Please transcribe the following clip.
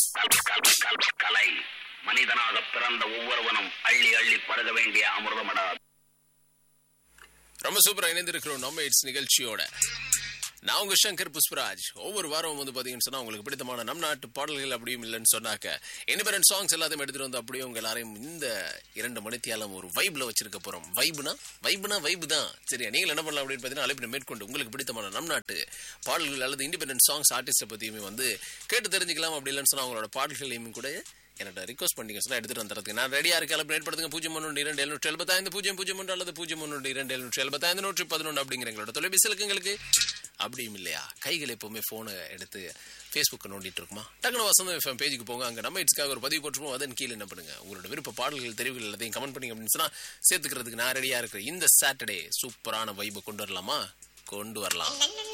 கல்- கல்- கல்- கலை மனிதனாக பிறந்த ஒவ்வொருவனும் அள்ளி அள்ளி பருக வேண்டிய அமிர்தமடா ரொம்ப சூப்பரா இணைந்திருக்கிறோம் நம்ம இட்ஸ் நிகழ்ச்சியோட நான் உங்க சங்கர் புஷ்பராஜ் ஒவ்வொரு வாரம் வந்து பாத்தீங்கன்னு சொன்னா உங்களுக்கு பிடித்தமான நம் நாட்டு பாடல்கள் அப்படியும் இல்லைன்னு சொன்னாக்க இண்டிபெண்டன்ட் சாங்ஸ் எல்லாத்தையும் எடுத்துட்டு வந்து அப்படியே உங்க எல்லாரையும் இந்த இரண்டு மணித்தியாலம் ஒரு வைப்ல வச்சிருக்க போறோம் வைப்னா வைப்னா வைப் தான் சரியா நீங்கள் என்ன பண்ணலாம் அப்படின்னு பார்த்தீங்கன்னா அழைப்பினை மேற்கொண்டு உங்களுக்கு பிடித்தமான நம் நாட்டு பாடல்கள் அல்லது இண்டிபெண்டன்ட் சாங்ஸ் ஆர்டிஸ்ட்டை பத்தியுமே வந்து கேட்டு தெரிஞ்சுக்கலாம் அப்படி இல்லைன்னு சொன்னா அவங்களோட பாடல்களையும் கூட என்கிட்ட ரிக்வஸ்ட் பண்ணிக்க சொன்னா எடுத்துட்டு வந்துறதுக்கு நான் ரெடியா இருக்க அழைப்பு ஏற்படுத்துங்க பூஜ்ஜியம் ஒன்று இரண்டு எழுநூற்றி எழுபத்தைந்து பூஜ்ஜியம் பூஜ்ஜியம் ஒன்று அல்லது பூஜ்ஜியம் ஒன்று இரண்டு எழுநூற்றி எழுபத்தைந்து நூற்றி பதினொன்று அப்படிங்கிற எங்களோட தொலைபேசி இலக்கங்களுக்கு அப்படியும் இல்லையா கைகள் எப்பவுமே போனை எடுத்து ஃபேஸ்புக்கை நோண்டிட்டு இருக்குமா டக்குனு வசந்தம் எஃப்எம் பேஜுக்கு போங்க அங்க நம்ம இட்ஸ்க்காக ஒரு பதிவு போட்டுருவோம் அதன் கீழே என்ன பண்ணுங்க உங்களோட விருப்ப பாடல்கள் தெரிவுகள் எல்லாத்தையும் கமெண்ட் பண்ணீங்க அப்படின்னு சொன்னா சேர்த்துக்கிறதுக்கு நான் ரெடியா இருக்கிறேன் இந்த சாட்டர்டே சூப்பரான வைபை கொண்டு வரலாமா கொண்டு வரலாம்